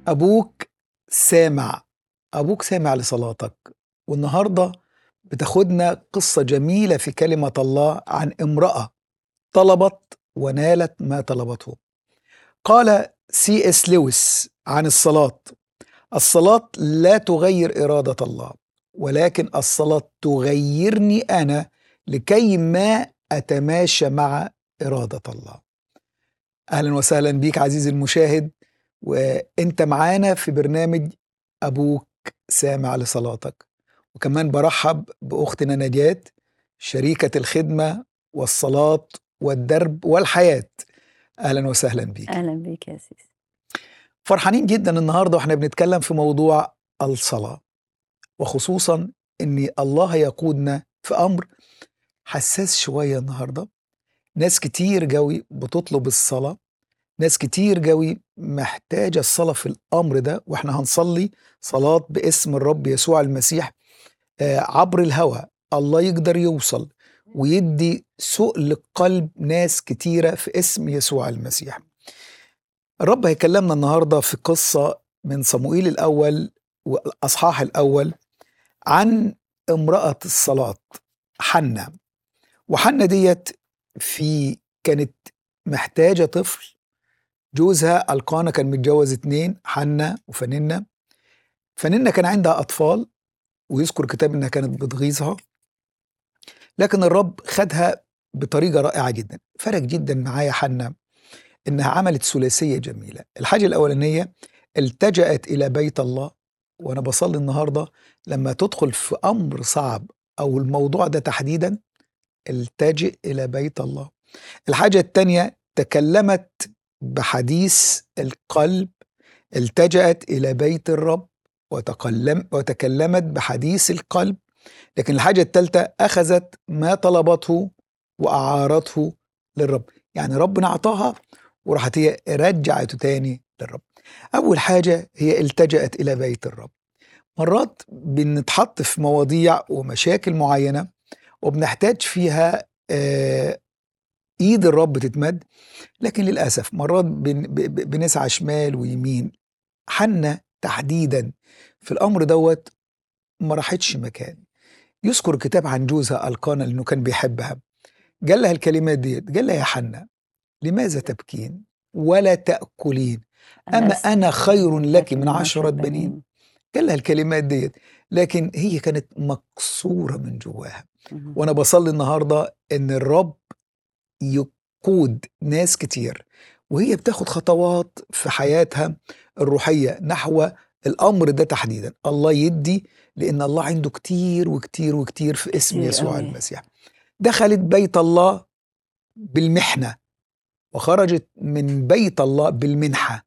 أبوك سامع أبوك سامع لصلاتك والنهاردة بتاخدنا قصة جميلة في كلمة الله عن امرأة طلبت ونالت ما طلبته قال سي اس لويس عن الصلاة الصلاة لا تغير إرادة الله ولكن الصلاة تغيرني أنا لكي ما أتماشى مع إرادة الله أهلا وسهلا بيك عزيزي المشاهد وانت معانا في برنامج ابوك سامع لصلاتك وكمان برحب باختنا نجاة شريكة الخدمة والصلاة والدرب والحياة اهلا وسهلا بيك اهلا بيك يا سيس فرحانين جدا النهارده واحنا بنتكلم في موضوع الصلاة وخصوصا ان الله يقودنا في امر حساس شوية النهارده ناس كتير جوي بتطلب الصلاة ناس كتير جوي محتاجة الصلاة في الأمر ده وإحنا هنصلي صلاة باسم الرب يسوع المسيح آه، عبر الهوى الله يقدر يوصل ويدي سؤل قلب ناس كتيرة في اسم يسوع المسيح الرب هيكلمنا النهاردة في قصة من صموئيل الأول والأصحاح الأول عن امرأة الصلاة حنة وحنة ديت في كانت محتاجة طفل جوزها القانا كان متجوز اتنين حنة وفننة فننة كان عندها أطفال ويذكر الكتاب إنها كانت بتغيظها لكن الرب خدها بطريقة رائعة جدا فرق جدا معايا حنة إنها عملت ثلاثية جميلة الحاجة الأولانية التجأت إلى بيت الله وأنا بصلي النهاردة لما تدخل في أمر صعب أو الموضوع ده تحديدا التجئ إلى بيت الله الحاجة التانية تكلمت بحديث القلب التجأت إلى بيت الرب وتكلم وتكلمت بحديث القلب لكن الحاجة الثالثة أخذت ما طلبته وأعارته للرب يعني ربنا أعطاها وراحت هي رجعته تاني للرب أول حاجة هي التجأت إلى بيت الرب مرات بنتحط في مواضيع ومشاكل معينة وبنحتاج فيها آه ايد الرب تتمد لكن للاسف مرات بن ب- بنسعى شمال ويمين حنة تحديدا في الامر دوت ما راحتش مكان يذكر الكتاب عن جوزها القانا لانه كان بيحبها قال لها الكلمات ديت قال لها يا حنة لماذا تبكين ولا تأكلين أما أس- أنا خير لك من عشرة بنين قال لها الكلمات ديت لكن هي كانت مكسورة من جواها مهم. وانا بصلي النهارده ان الرب يقود ناس كتير وهي بتاخد خطوات في حياتها الروحيه نحو الامر ده تحديدا الله يدي لان الله عنده كتير وكتير وكتير في اسم كتير يسوع قوي. المسيح دخلت بيت الله بالمحنه وخرجت من بيت الله بالمنحه